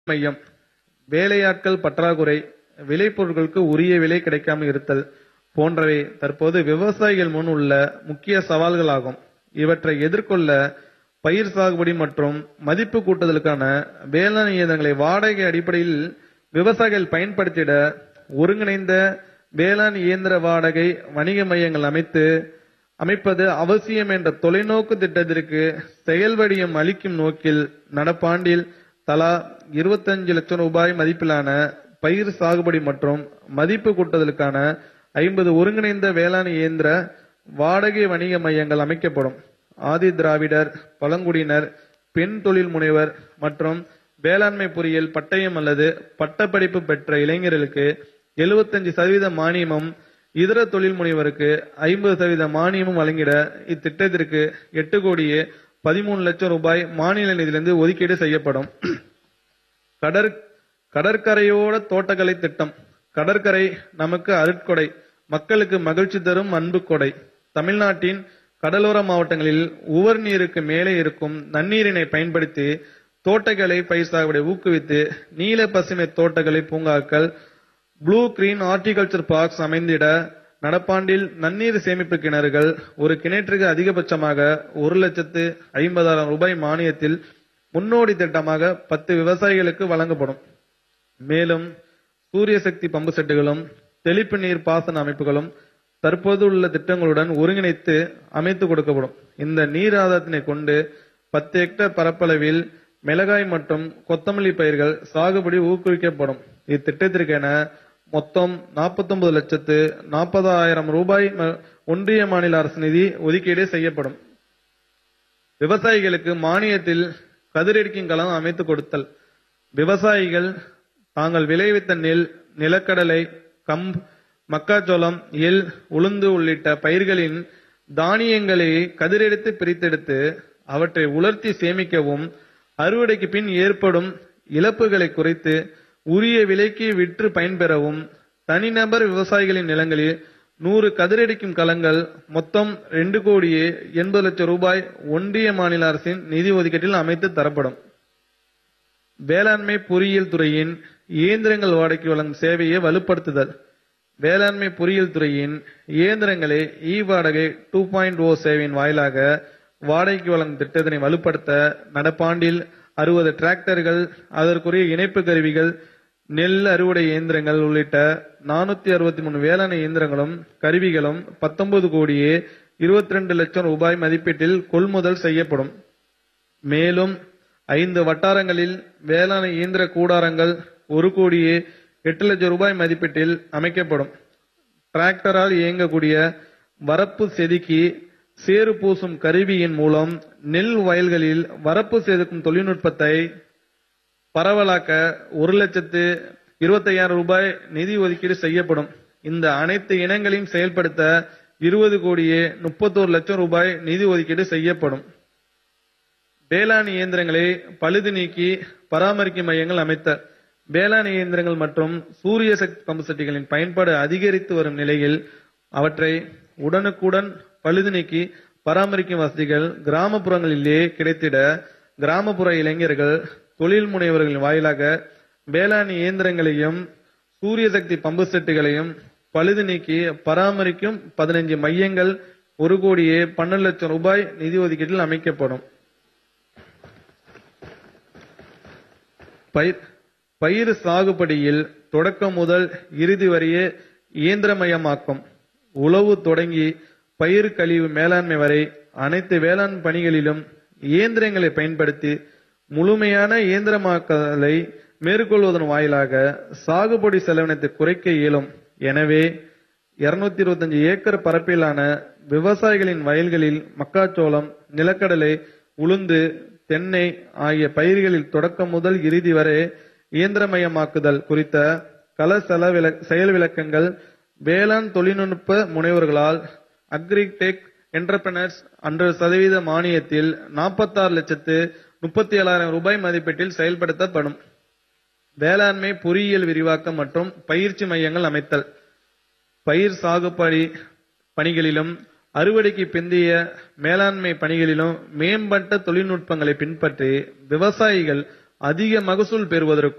மையம் வேலையாட்கள் பற்றாக்குறை விளைபொருட்களுக்கு உரிய விலை கிடைக்காமல் இருத்தல் போன்றவை தற்போது விவசாயிகள் முன் உள்ள முக்கிய சவால்களாகும் இவற்றை எதிர்கொள்ள பயிர் சாகுபடி மற்றும் மதிப்பு கூட்டுதலுக்கான வேளாண் இயந்திரங்களை வாடகை அடிப்படையில் விவசாயிகள் பயன்படுத்திட ஒருங்கிணைந்த வேளாண் இயந்திர வாடகை வணிக மையங்கள் அமைத்து அமைப்பது அவசியம் என்ற தொலைநோக்கு திட்டத்திற்கு செயல்வடிவம் அளிக்கும் நோக்கில் நடப்பாண்டில் தலா 25 லட்சம் ரூபாய் மதிப்பிலான பயிர் சாகுபடி மற்றும் மதிப்பு கூட்டுதலுக்கான ஐம்பது ஒருங்கிணைந்த வேளாண் இயந்திர வாடகை வணிக மையங்கள் அமைக்கப்படும் ஆதி திராவிடர் பழங்குடியினர் பெண் தொழில் முனைவர் மற்றும் வேளாண்மை பொறியியல் பட்டயம் அல்லது பட்டப்படிப்பு பெற்ற இளைஞர்களுக்கு 75% சதவீத மானியமும் இதர தொழில் முனைவருக்கு ஐம்பது சதவீத மானியமும் வழங்கிட இத்திட்டத்திற்கு எட்டு கோடியே பதிமூணு லட்சம் ரூபாய் மாநில நிதியிலிருந்து ஒதுக்கீடு செய்யப்படும் கடற் கடற்கரையோர தோட்டக்கலை திட்டம் கடற்கரை நமக்கு அருட்கொடை மக்களுக்கு மகிழ்ச்சி தரும் அன்பு கொடை தமிழ்நாட்டின் கடலோர மாவட்டங்களில் உவர் நீருக்கு மேலே இருக்கும் நன்னீரினை பயன்படுத்தி தோட்டக்கலை பயிர் சாகுபடி ஊக்குவித்து நீல பசுமை தோட்டக்கலை பூங்காக்கள் ப்ளூ கிரீன் ஹார்டிகல்ச்சர் பார்க்ஸ் அமைந்திட நடப்பாண்டில் நன்னீர் சேமிப்பு கிணறுகள் ஒரு கிணற்றுக்கு அதிகபட்சமாக ஒரு லட்சத்து ஐம்பதாயிரம் ரூபாய் மானியத்தில் முன்னோடி திட்டமாக பத்து விவசாயிகளுக்கு வழங்கப்படும் மேலும் சூரிய சக்தி பம்பு செட்டுகளும் தெளிப்பு நீர் பாசன அமைப்புகளும் தற்போது உள்ள திட்டங்களுடன் ஒருங்கிணைத்து அமைத்து கொடுக்கப்படும் இந்த நீர் ஆதாரத்தினை கொண்டு பத்து ஹெக்டேர் பரப்பளவில் மிளகாய் மற்றும் கொத்தமல்லி பயிர்கள் சாகுபடி ஊக்குவிக்கப்படும் இத்திட்டத்திற்கென மொத்தம் 49 லட்சத்து நாற்பதாயிரம் ரூபாய் ம- ஒன்றிய மாநில அரசு நிதி ஒதுக்கீடு செய்யப்படும் விவசாயிகளுக்கு மானியத்தில் கதிரெடுக்கும் களம் அமைத்து கொடுத்தல் விவசாயிகள் தாங்கள் விளைவித்த நெல் நிலக்கடலை கம்பு மக்காச்சோளம் எள் உளுந்து உள்ளிட்ட பயிர்களின் தானியங்களை கதிரெடுத்து பிரித்தெடுத்து அவற்றை உலர்த்தி சேமிக்கவும் அறுவடைக்கு பின் ஏற்படும் இழப்புகளை குறைத்து உரிய விலைக்கு விற்று பயன்பெறவும் தனிநபர் விவசாயிகளின் நிலங்களில் நூறு கதிரடிக்கும் களங்கள் மொத்தம் ரெண்டு கோடியே எண்பது லட்சம் ரூபாய் ஒன்றிய மாநில அரசின் நிதி ஒதுக்கீட்டில் அமைத்து தரப்படும் வேளாண்மை பொறியியல் துறையின் இயந்திரங்கள் வாடகைக்கு வழங்கும் சேவையை வலுப்படுத்துதல் வேளாண்மை பொறியியல் துறையின் இயந்திரங்களை இ வாடகை டூ பாயிண்ட் ஓ சேவையின் வாயிலாக வாடகைக்கு வழங்கும் திட்டத்தினை வலுப்படுத்த நடப்பாண்டில் அறுபது டிராக்டர்கள் அதற்குரிய இணைப்பு கருவிகள் நெல் அறுவடை இயந்திரங்கள் உள்ளிட்ட நானூத்தி அறுபத்தி மூணு வேளாண் இயந்திரங்களும் கருவிகளும் பத்தொன்பது கோடியே இருபத்தி ரெண்டு லட்சம் ரூபாய் மதிப்பீட்டில் கொள்முதல் செய்யப்படும் மேலும் ஐந்து வட்டாரங்களில் வேளாண் இயந்திர கூடாரங்கள் ஒரு கோடியே எட்டு லட்சம் ரூபாய் மதிப்பீட்டில் அமைக்கப்படும் டிராக்டரால் இயங்கக்கூடிய வரப்பு செதுக்கி சேறு பூசும் கருவியின் மூலம் நெல் வயல்களில் வரப்பு செதுக்கும் தொழில்நுட்பத்தை பரவலாக்க ஒரு லட்சத்து இருபத்தையாயிரம் ரூபாய் நிதி ஒதுக்கீடு செய்யப்படும் இந்த அனைத்து இனங்களையும் செயல்படுத்த இருபது கோடியே முப்பத்தோரு லட்சம் ரூபாய் நிதி ஒதுக்கீடு செய்யப்படும் வேளாண் இயந்திரங்களை பழுது நீக்கி பராமரிக்கும் மையங்கள் அமைத்தல் வேளாண் இயந்திரங்கள் மற்றும் சூரிய சக்தி பம்பு செட்டுகளின் பயன்பாடு அதிகரித்து வரும் நிலையில் அவற்றை உடனுக்குடன் பழுது நீக்கி பராமரிக்கும் வசதிகள் கிராமப்புறங்களிலேயே கிடைத்திட கிராமப்புற இளைஞர்கள் தொழில் முனைவர்களின் வாயிலாக வேளாண் இயந்திரங்களையும் சூரிய சக்தி பம்பு செட்டுகளையும் பழுது நீக்கி பராமரிக்கும் பதினைஞ்சு மையங்கள் ஒரு கோடியே பன்னெண்டு லட்சம் ரூபாய் நிதி ஒதுக்கீட்டில் அமைக்கப்படும் பயிர் பயிர் சாகுபடியில் தொடக்கம் முதல் இறுதி வரையே இயந்திரமயமாக்கும் உழவு தொடங்கி பயிர் கழிவு மேலாண்மை வரை அனைத்து வேளாண் பணிகளிலும் இயந்திரங்களை பயன்படுத்தி முழுமையான இயந்திரமாக்குதலை மேற்கொள்வதன் வாயிலாக சாகுபடி செலவினத்தை குறைக்க இயலும் எனவே 225 இருபத்தஞ்சு ஏக்கர் பரப்பிலான விவசாயிகளின் வயல்களில் மக்காச்சோளம் நிலக்கடலை உளுந்து தென்னை ஆகிய பயிர்களில் தொடக்கம் முதல் இறுதி வரை இயந்திரமயமாக்குதல் குறித்த கள செல விள- செயல் விளக்கங்கள் வேளாண் தொழில்நுட்ப முனைவர்களால் அக்ரிடெக் என்டர்பிரனர்ஸ் அன்று சதவீத மானியத்தில் 46 லட்சத்து முப்பத்தி ஏழாயிரம் ரூபாய் மதிப்பீட்டில் செயல்படுத்தப்படும் வேளாண்மை பொறியியல் விரிவாக்கம் மற்றும் பயிற்சி மையங்கள் அமைத்தல் பயிர் சாகுபடி பணிகளிலும் அறுவடைக்கு பிந்தைய மேலாண்மை பணிகளிலும் மேம்பட்ட தொழில்நுட்பங்களை பின்பற்றி விவசாயிகள் அதிக மகசூல் பெறுவதற்கும்